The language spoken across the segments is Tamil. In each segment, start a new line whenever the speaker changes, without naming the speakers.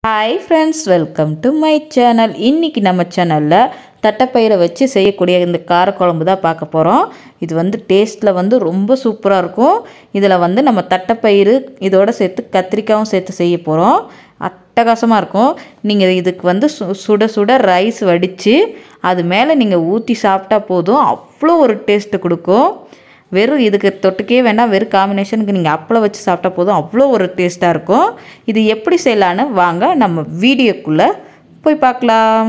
hi friends welcome to my channel இன்றைக்கி நம்ம சேனலில் தட்டைப்பயிரை வச்சு செய்யக்கூடிய இந்த காரக்குழம்பு தான் பார்க்க போகிறோம் இது வந்து டேஸ்ட்டில் வந்து ரொம்ப சூப்பராக இருக்கும் இதில் வந்து நம்ம தட்டைப்பயிறு இதோட சேர்த்து கத்திரிக்காயும் சேர்த்து செய்ய போகிறோம் அட்டகாசமாக இருக்கும் நீங்கள் இதுக்கு வந்து சு சுட சுட ரைஸ் வடித்து அது மேலே நீங்கள் ஊற்றி சாப்பிட்டா போதும் அவ்வளோ ஒரு டேஸ்ட்டு கொடுக்கும் வெறும் இதுக்கு தொட்டுக்கே வேண்டாம் வெறும் காம்பினேஷனுக்கு நீங்கள் அப்பளம் வச்சு சாப்பிட்டா போதும் அவ்வளோ ஒரு டேஸ்ட்டாக இருக்கும் இது எப்படி செய்யலான்னு வாங்க நம்ம வீடியோக்குள்ளே போய் பார்க்கலாம்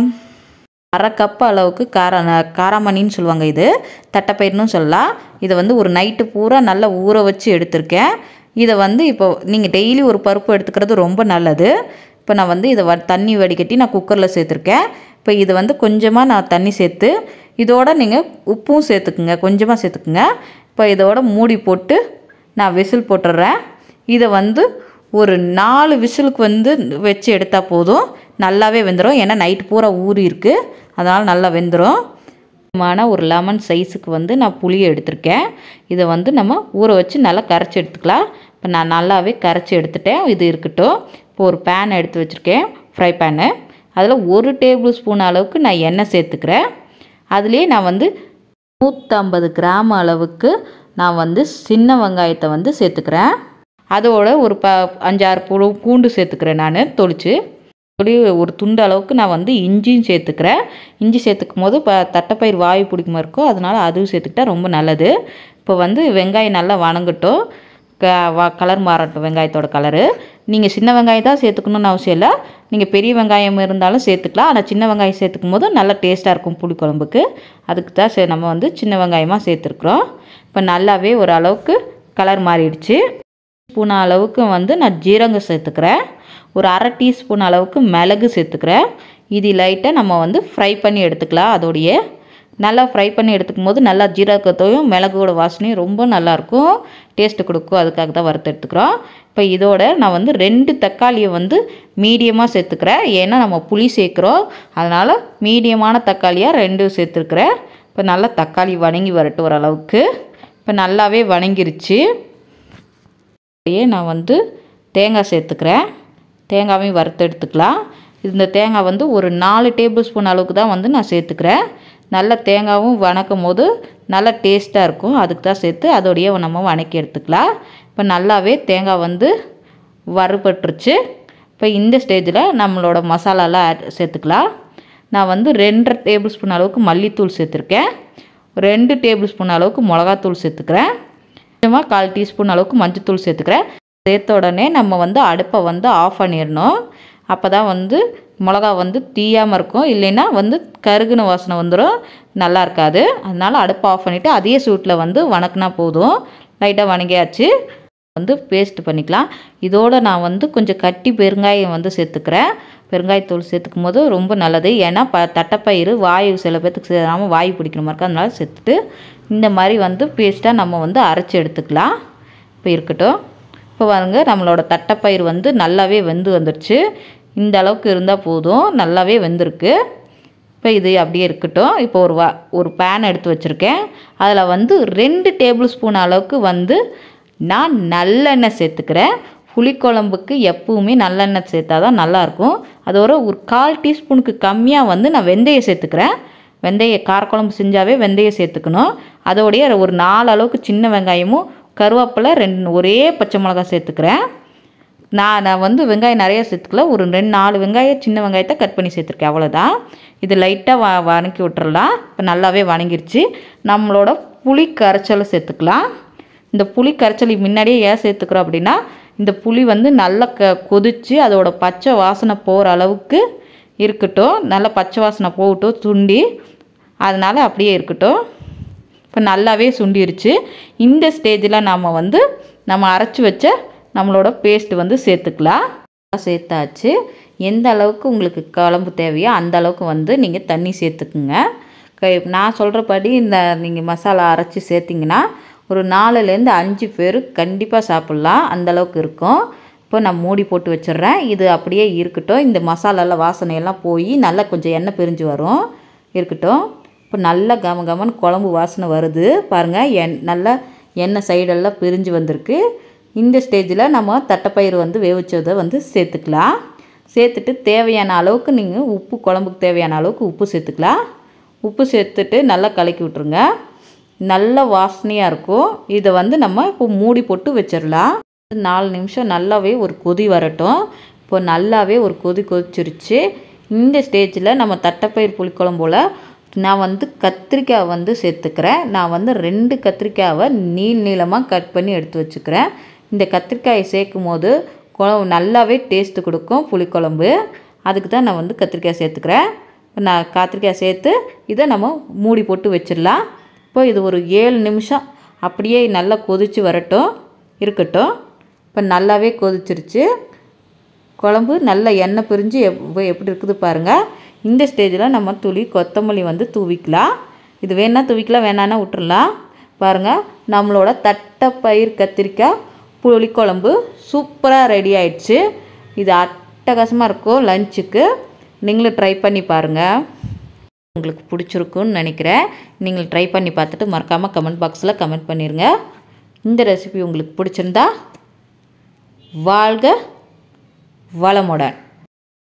அரை கப் அளவுக்கு கார காராமணின்னு சொல்லுவாங்க இது தட்டைப்பயிர்னு சொல்லலாம் இதை வந்து ஒரு நைட்டு பூரா நல்லா ஊற வச்சு எடுத்திருக்கேன் இதை வந்து இப்போ நீங்கள் டெய்லி ஒரு பருப்பு எடுத்துக்கிறது ரொம்ப நல்லது இப்போ நான் வந்து இதை வ தண்ணி வடிகட்டி நான் குக்கரில் சேர்த்துருக்கேன் இப்போ இது வந்து கொஞ்சமாக நான் தண்ணி சேர்த்து இதோட நீங்கள் உப்பும் சேர்த்துக்குங்க கொஞ்சமாக சேர்த்துக்குங்க இப்போ இதோட மூடி போட்டு நான் விசில் போட்டுடுறேன் இதை வந்து ஒரு நாலு விசிலுக்கு வந்து வச்சு எடுத்தால் போதும் நல்லாவே வெந்துடும் ஏன்னா நைட்டு பூரா ஊறி இருக்குது அதனால் நல்லா வெந்துடும் மான ஒரு லெமன் சைஸுக்கு வந்து நான் புளியை எடுத்திருக்கேன் இதை வந்து நம்ம ஊற வச்சு நல்லா கரைச்சி எடுத்துக்கலாம் இப்போ நான் நல்லாவே கரைச்சி எடுத்துட்டேன் இது இருக்கட்டும் இப்போ ஒரு பேன் எடுத்து வச்சுருக்கேன் ஃப்ரை பேனு அதில் ஒரு டேபிள் ஸ்பூன் அளவுக்கு நான் எண்ணெய் சேர்த்துக்கிறேன் அதுலேயே நான் வந்து நூற்றம்பது கிராம் அளவுக்கு நான் வந்து சின்ன வெங்காயத்தை வந்து சேர்த்துக்கிறேன் அதோட ஒரு ப அஞ்சாறு புழு பூண்டு சேர்த்துக்கிறேன் நான் தொளிச்சு தொளி ஒரு துண்டு அளவுக்கு நான் வந்து இஞ்சியும் சேர்த்துக்கிறேன் இஞ்சி சேர்த்துக்கும் போது இப்போ தட்டைப்பயிர் வாயு பிடிக்குமா இருக்கோ அதனால் அதுவும் சேர்த்துக்கிட்டா ரொம்ப நல்லது இப்போ வந்து வெங்காயம் நல்லா வணங்கட்டும் க வ கலர் மாறட்டும் வெங்காயத்தோட கலரு நீங்கள் சின்ன வெங்காயம் தான் சேர்த்துக்கணுன்னு அவசியம் இல்லை நீங்கள் பெரிய வெங்காயம் இருந்தாலும் சேர்த்துக்கலாம் ஆனால் சின்ன வெங்காயம் சேர்த்துக்கும் போது நல்லா டேஸ்ட்டாக இருக்கும் புளிக்குழம்புக்கு அதுக்கு தான் சே நம்ம வந்து சின்ன வெங்காயமாக சேர்த்துருக்குறோம் இப்போ நல்லாவே ஒரு அளவுக்கு கலர் மாறிடுச்சு ஸ்பூன் அளவுக்கு வந்து நான் ஜீரகம் சேர்த்துக்கிறேன் ஒரு அரை டீஸ்பூன் அளவுக்கு மிளகு சேர்த்துக்கிறேன் இது லைட்டாக நம்ம வந்து ஃப்ரை பண்ணி எடுத்துக்கலாம் அதோடைய நல்லா ஃப்ரை பண்ணி எடுத்துக்கும் போது நல்லா ஜீரகத்தையும் மிளகோட வாசனையும் ரொம்ப நல்லாயிருக்கும் டேஸ்ட்டு கொடுக்கும் அதுக்காக தான் வறுத்து எடுத்துக்கிறோம் இப்போ இதோட நான் வந்து ரெண்டு தக்காளியை வந்து மீடியமாக சேர்த்துக்கிறேன் ஏன்னா நம்ம புளி சேர்க்குறோம் அதனால் மீடியமான தக்காளியாக ரெண்டு சேர்த்துருக்குறேன் இப்போ நல்லா தக்காளி வணங்கி வரட்டும் ஓரளவுக்கு இப்போ நல்லாவே வணங்கிருச்சு அப்படியே நான் வந்து தேங்காய் சேர்த்துக்கிறேன் தேங்காவையும் வறுத்து எடுத்துக்கலாம் இந்த தேங்காய் வந்து ஒரு நாலு டேபிள் ஸ்பூன் அளவுக்கு தான் வந்து நான் சேர்த்துக்கிறேன் நல்ல தேங்காயும் வணக்கும் போது நல்லா டேஸ்ட்டாக இருக்கும் அதுக்கு தான் சேர்த்து அதோடைய நம்ம வணக்கி எடுத்துக்கலாம் இப்போ நல்லாவே தேங்காய் வந்து வறுபட்டுருச்சு இப்போ இந்த ஸ்டேஜில் நம்மளோட மசாலாலாம் ஆட் சேர்த்துக்கலாம் நான் வந்து ரெண்டரை டேபிள் ஸ்பூன் அளவுக்கு மல்லித்தூள் சேர்த்துருக்கேன் ரெண்டு டேபிள் ஸ்பூன் அளவுக்கு மிளகாத்தூள் சேர்த்துக்கிறேன் கொஞ்சமாக கால் டீஸ்பூன் அளவுக்கு மஞ்சத்தூள் சேர்த்துக்கிறேன் சேர்த்த உடனே நம்ம வந்து அடுப்பை வந்து ஆஃப் பண்ணிடணும் அப்போ தான் வந்து மிளகா வந்து தீயாமல் இருக்கும் இல்லைன்னா வந்து கருகுன வாசனை வந்துடும் நல்லா இருக்காது அதனால் அடுப்பை ஆஃப் பண்ணிவிட்டு அதே சூட்டில் வந்து வணக்கினா போதும் லைட்டாக வணங்கியாச்சு வந்து பேஸ்ட் பண்ணிக்கலாம் இதோடு நான் வந்து கொஞ்சம் கட்டி பெருங்காயம் வந்து சேர்த்துக்கிறேன் பெருங்காயத்தூள் சேர்த்துக்கும் போது ரொம்ப நல்லது ஏன்னா ப தட்டைப்பயிறு வாயு சில பேர்த்துக்கு சேராமல் வாயு பிடிக்கிற மாதிரி இருக்கும் அதனால சேர்த்துட்டு இந்த மாதிரி வந்து பேஸ்ட்டாக நம்ம வந்து அரைச்சி எடுத்துக்கலாம் இப்போ இருக்கட்டும் இப்போ பாருங்க நம்மளோட தட்டைப்பயிறு வந்து நல்லாவே வெந்து வந்துடுச்சு இந்த அளவுக்கு இருந்தால் போதும் நல்லாவே வெந்திருக்கு இப்போ இது அப்படியே இருக்கட்டும் இப்போ ஒரு வா ஒரு பேன் எடுத்து வச்சுருக்கேன் அதில் வந்து ரெண்டு டேபிள் ஸ்பூன் அளவுக்கு வந்து நான் நல்லெண்ணெய் சேர்த்துக்கிறேன் புளிக்குழம்புக்கு எப்பவுமே நல்லெண்ணெய் சேர்த்தா தான் நல்லாயிருக்கும் அதோட ஒரு கால் டீஸ்பூனுக்கு கம்மியாக வந்து நான் வெந்தயம் சேர்த்துக்கிறேன் வெந்தய காரக்குழம்பு செஞ்சாவே வெந்தயம் சேர்த்துக்கணும் அதோடைய ஒரு நாலு அளவுக்கு சின்ன வெங்காயமும் கருவேப்பிலை ரெண்டு ஒரே பச்சை மிளகா சேர்த்துக்கிறேன் நான் நான் வந்து வெங்காயம் நிறைய சேர்த்துக்கல ஒரு ரெண்டு நாலு வெங்காயம் சின்ன வெங்காயத்தை கட் பண்ணி சேர்த்துருக்கேன் அவ்வளோதான் இது லைட்டாக வ வணக்கி விட்டுறலாம் இப்போ நல்லாவே வணங்கிருச்சு நம்மளோட புளி கரைச்சலை சேர்த்துக்கலாம் இந்த புளி கரைச்சல் முன்னாடியே ஏன் சேர்த்துக்கிறோம் அப்படின்னா இந்த புளி வந்து நல்லா க கொதித்து அதோட பச்சை வாசனை போகிற அளவுக்கு இருக்கட்டும் நல்லா பச்சை வாசனை போகட்டும் சுண்டி அதனால் அப்படியே இருக்கட்டும் இப்போ நல்லாவே சுண்டிருச்சு இந்த ஸ்டேஜில் நாம் வந்து நம்ம அரைச்சி வச்ச நம்மளோட பேஸ்ட்டு வந்து சேர்த்துக்கலாம் சேர்த்தாச்சு எந்த அளவுக்கு உங்களுக்கு குழம்பு தேவையோ அந்த அளவுக்கு வந்து நீங்கள் தண்ணி சேர்த்துக்குங்க க- நான் சொல்கிறபடி இந்த நீங்கள் மசாலா அரைச்சி சேர்த்திங்கன்னா ஒரு நாலுலேருந்து அஞ்சு பேர் கண்டிப்பாக சாப்பிட்லாம் அந்த அளவுக்கு இருக்கும் இப்போ நான் மூடி போட்டு வச்சிடுறேன் இது அப்படியே இருக்கட்டும் இந்த மசாலாலாம் வாசனையெல்லாம் போய் நல்லா கொஞ்சம் எண்ணெய் பிரிஞ்சு வரும் இருக்கட்டும் இப்போ நல்லா கம கமன்னு குழம்பு வாசனை வருது பாருங்கள் எண் நல்லா எண்ணெய் சைடெல்லாம் பிரிஞ்சு வந்திருக்கு இந்த ஸ்டேஜில் நம்ம தட்டைப்பயிறு வந்து வேவிச்சதை வந்து சேர்த்துக்கலாம் சேர்த்துட்டு தேவையான அளவுக்கு நீங்கள் உப்பு குழம்புக்கு தேவையான அளவுக்கு உப்பு சேர்த்துக்கலாம் உப்பு சேர்த்துட்டு நல்லா கலக்கி விட்ருங்க நல்ல வாசனையாக இருக்கும் இதை வந்து நம்ம இப்போ மூடி போட்டு வச்சிடலாம் நாலு நிமிஷம் நல்லாவே ஒரு கொதி வரட்டும் இப்போ நல்லாவே ஒரு கொதி கொதிச்சிருச்சு இந்த ஸ்டேஜில் நம்ம தட்டைப்பயிர் புளிக்குழம்போல நான் வந்து கத்திரிக்காய் வந்து சேர்த்துக்கிறேன் நான் வந்து ரெண்டு கத்திரிக்காவை நீள் நீளமாக கட் பண்ணி எடுத்து வச்சுக்கிறேன் இந்த கத்திரிக்காயை சேர்க்கும் போது குழம்பு நல்லாவே டேஸ்ட்டு கொடுக்கும் புளிக்குழம்பு அதுக்கு தான் நான் வந்து கத்திரிக்காய் சேர்த்துக்கிறேன் நான் கத்திரிக்காய் சேர்த்து இதை நம்ம மூடி போட்டு வச்சிடலாம் இப்போ இது ஒரு ஏழு நிமிஷம் அப்படியே நல்லா கொதித்து வரட்டும் இருக்கட்டும் இப்போ நல்லாவே கொதிச்சிருச்சு குழம்பு நல்ல எண்ணெய் பிரிஞ்சு எப் எப்படி இருக்குது பாருங்கள் இந்த ஸ்டேஜில் நம்ம துளி கொத்தமல்லி வந்து தூவிக்கலாம் இது வேணால் தூவிக்கலாம் வேணான்னா விட்டுறலாம் பாருங்கள் நம்மளோட தட்டைப்பயிர் கத்திரிக்காய் புளிக்குழம்பு சூப்பராக ரெடி ஆயிடுச்சு இது அட்டகாசமாக இருக்கும் லஞ்சுக்கு நீங்களும் ட்ரை பண்ணி பாருங்கள் உங்களுக்கு பிடிச்சிருக்குன்னு நினைக்கிறேன் நீங்கள் ட்ரை பண்ணி பார்த்துட்டு மறக்காமல் கமெண்ட் பாக்ஸில் கமெண்ட் பண்ணிடுங்க இந்த ரெசிபி உங்களுக்கு பிடிச்சிருந்தா வாழ்க வளமுடன்